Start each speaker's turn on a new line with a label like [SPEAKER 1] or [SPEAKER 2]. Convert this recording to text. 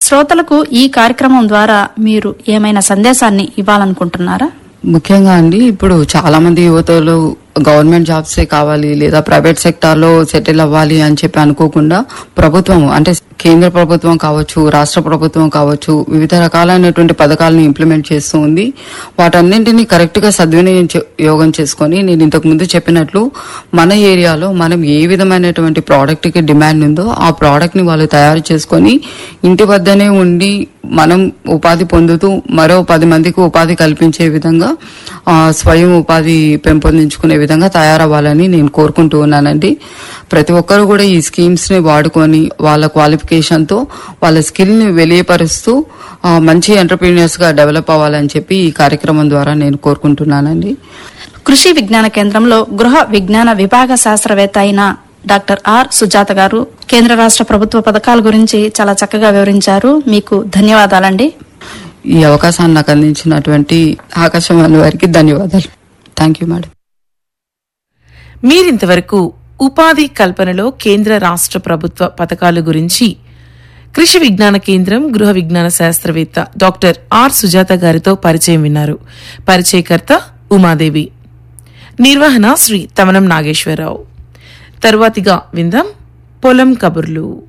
[SPEAKER 1] శ్రోతలకు ఈ కార్యక్రమం ద్వారా మీరు ఏమైనా సందేశాన్ని ఇవ్వాలనుకుంటున్నారా
[SPEAKER 2] ముఖ్యంగా అండి ఇప్పుడు చాలా మంది యువతలు గవర్నమెంట్ జాబ్సే కావాలి లేదా ప్రైవేట్ సెక్టార్ లో సెటిల్ అవ్వాలి అని చెప్పి అనుకోకుండా ప్రభుత్వం అంటే కేంద్ర ప్రభుత్వం కావచ్చు రాష్ట్ర ప్రభుత్వం కావచ్చు వివిధ రకాలైనటువంటి పథకాలను ఇంప్లిమెంట్ చేస్తూ ఉంది వాటన్నింటినీ కరెక్ట్ గా సద్వినియోగం చే- యోగం చేసుకొని నేను ఇంతకు ముందు చెప్పినట్లు మన ఏరియాలో మనం ఏ విధమైనటువంటి ప్రోడక్ట్ కి డిమాండ్ ఉందో ఆ ప్రోడక్ట్ ని వాళ్ళు తయారు చేసుకొని ఇంటి వద్దనే ఉండి మనం ఉపాధి పొందుతూ మరో పది మందికి ఉపాధి కల్పించే విధంగా ఆ, స్వయం ఉపాధి పెంపొందించుకునే విధంగా తయారవ్వాలని నేను కోరుకుంటూ ఉన్నానండి ప్రతి ఒక్కరు కూడా ఈ స్కీమ్స్ ని వాడుకొని వాళ్ళ క్వాలిఫికేషన్ తో వాళ్ళ స్కిల్ ని వెలియపరుస్తూ ఆ, మంచి ఎంటర్ప్రీనియర్స్ గా డెవలప్ అవ్వాలని చెప్పి ఈ కార్యక్రమం ద్వారా నేను కోరుకుంటున్నానండి
[SPEAKER 1] కృషి విజ్ఞాన కేంద్రంలో గృహ విజ్ఞాన విభాగ శాస్త్రవేత్త అయిన డాక్టర్ ఆర్ సుజాత గారు కేంద్ర రాష్ట్ర ప్రభుత్వ పథకాల గురించి చాలా చక్కగా వివరించారు మీకు ధన్యవాదాలండి
[SPEAKER 2] ఈ అవకాశాన్ని నాకు అందించినటువంటి ఆకాశవాణి వారికి ధన్యవాదాలు థ్యాంక్ యూ మేడం
[SPEAKER 3] మీరింతవరకు ఉపాధి కల్పనలో కేంద్ర రాష్ట్ర ప్రభుత్వ పథకాల గురించి కృషి విజ్ఞాన కేంద్రం గృహ విజ్ఞాన శాస్త్రవేత్త డాక్టర్ ఆర్ సుజాత గారితో పరిచయం విన్నారు పరిచయకర్త ఉమాదేవి నిర్వహణ శ్రీ తమనం నాగేశ్వరరావు తరువాతిగా విందాం పొలం కబుర్లు